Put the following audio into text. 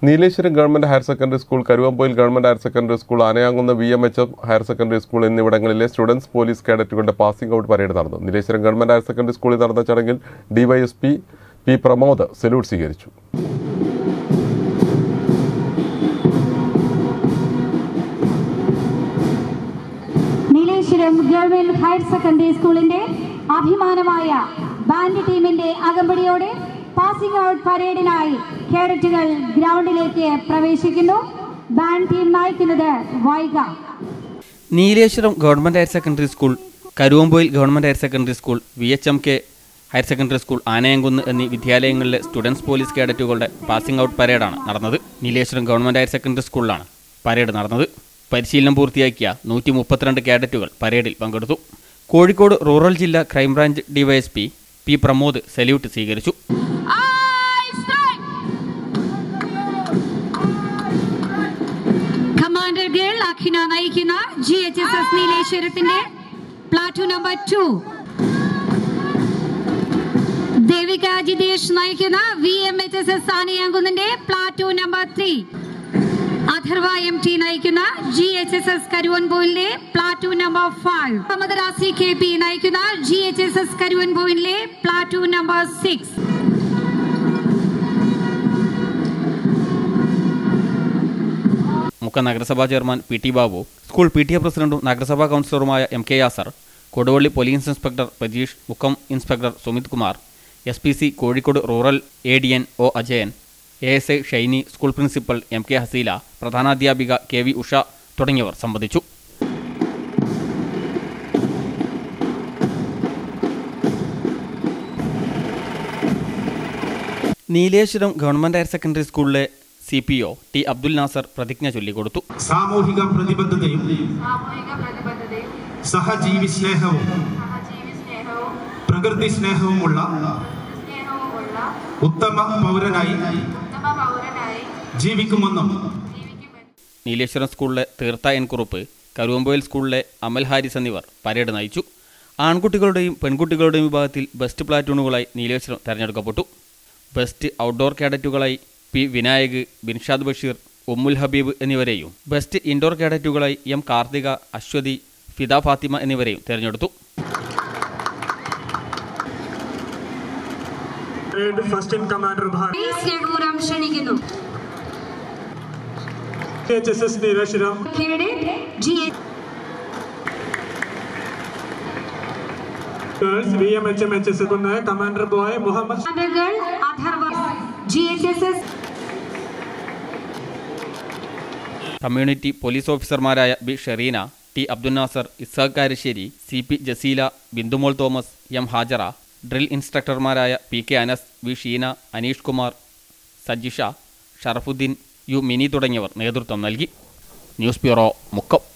Nileshwaram government higher secondary school Karuvampoyil government higher secondary school Anayamkunnu V M H F higher secondary school എന്നിവിടങ്ങളിലെ students police കേഡറ്റുകളുടെ passing out parade നടന്നു Nileshwaram government higher secondary സ്കൂളിൽ നടന്ന ചടങ്ങിൽ DYSP P Pramod salute സ്വീകരിച്ചു Nileshwaram government higher secondary സ്കൂളിന്റെ അഭിമാനമായ band ടീമിന്റെ അകമ്പടിയോടെ പാസിംഗ് ഔട്ട് പരേഡിനായി കേഡറ്റുകൾ ഗ്രൗണ്ടിലേക്ക് പ്രവേശിക്കുന്നു ബാൻഡ് ടീം നയിക്കുന്നത് Vaiga Nileshwaram government higher secondary school Karuvampoyil government higher secondary school V H M K higher secondary school Anayamkunnu എന്നീ വിദ്യാലയങ്ങളിലെ സ്റ്റുഡൻസ് പോലീസ് കേഡറ്റുകളുടെ പാസിംഗ് ഔട്ട് പരേഡാണ് നടന്നത് നീലേശ്വരം ഗവൺമെൻറ് ഹയർ സെക്കൻഡറി സ്കൂളിലാണ് പരേഡ് നടന്നത് പരിശീലനം പൂർത്തിയാക്കിയ നൂറ്റി മുപ്പത്തിരണ്ട് കേഡറ്റുകൾ പരേഡിൽ പങ്കെടുത്തു കോഴിക്കോട് റൂറൽ ജില്ലാ crime branch DYSP P Pramod salute സ്വീകരിച്ചു കമാൻഡർ ഗേൾ അഖിന നയിക്കുന്ന ജി എച്ച് എസ് എസ് നീലേശ്വരത്തിന്റെ platoon number two Devika Jithesh നയിക്കുന്ന V M H S S ആനയാങ്കുന്നിന്റെ platoon number three Atharva M T നയിക്കുന്ന ജി എച്ച് എസ് എസ് കരുവൻപോയിലെ platoon number five Muhammad Razi K P നയിക്കുന്ന G H S S കരുവൻപോയിലെ platoon number six മുഖ നഗരസഭാ chairman P T Babu school P T A പ്രസിഡന്റും നഗരസഭാ കൗൺസിലറുമായ M K Yasar Koduvally police inspector Prajeesh Mukkam inspector Sumith Kumar S P C Kozhikode rural A D N O Ajayan A S I Shiny school principal M K Haseela പ്രധാനാധ്യാപിക K V Usha തുടങ്ങിയവർ സംബന്ധിച്ചു Nileshwaram government higher secondary സ്കൂളിലെ C P O T Abdul Nasar പ്രതിജ്ഞ ചൊല്ലിക്കൊടുത്തു സാമൂഹിക പ്രതിബദ്ധതയും സാമൂഹിക പ്രതിബദ്ധതയും സഹജീവി സ്നേഹവും സഹജീവി സ്നേഹവും പ്രകൃതി സ്നേഹവുമുള്ള സ്നേഹവുമുള്ള ഉത്തമ പൗരനായി ഉത്തമ പൗരനായി ജീവിക്കുമെന്നും ജീവിക്കുമെന്ന് നീലേശ്വരം സ്കൂളിലെ തീർത്ത എൻ കുറുപ്പ് കരുവമ്പോയിൽ സ്കൂളിലെ അമൽ ഹാരിസ് എന്നിവർ പരേഡ് നയിച്ചു ആൺകുട്ടികളുടെയും പെൺകുട്ടികളുടെയും വിഭാഗത്തിൽ ബെസ്റ്റ് പ്ലാറ്റൂണുകളായി നീലേശ്വരം തെരഞ്ഞെടുക്കപ്പെട്ടു ബെസ്റ്റ് ഔട്ട്ഡോർ കേഡറ്റുകളായി പി വിനായക് ബിൻഷാദ് ബഷീർ ഉമ്മുൽ ഹബീബ് എന്നിവരെയും ബെസ്റ്റ് ഇൻഡോർ കേഡറ്റുകളായി എം കാർത്തിക അശ്വതി ഫിദ ഫാത്തിമ എന്നിവരെയും തെരഞ്ഞെടുത്തു ഫസ്റ്റ് ഇൻ കമാൻഡർ ഭാരത് സ്നേഹപൂർവ്വം ക്ഷണിക്കുന്നു H S S Nileshwaram G girls V M H M H S commander boy Muhammad girl Atharva G H S S community police ഓഫീസർമാരായ B Shereena T Abdul Nasar Isaq Karassery C P Jaseela Bindumol Thomas M Hajara drill ഇൻസ്ട്രക്ടർമാരായ P K Anas V Sheena Aneesh Kumar Sajisha Sharafuddin U Mini തുടങ്ങിയവർ നേതൃത്വം നൽകി news bureau Mukkam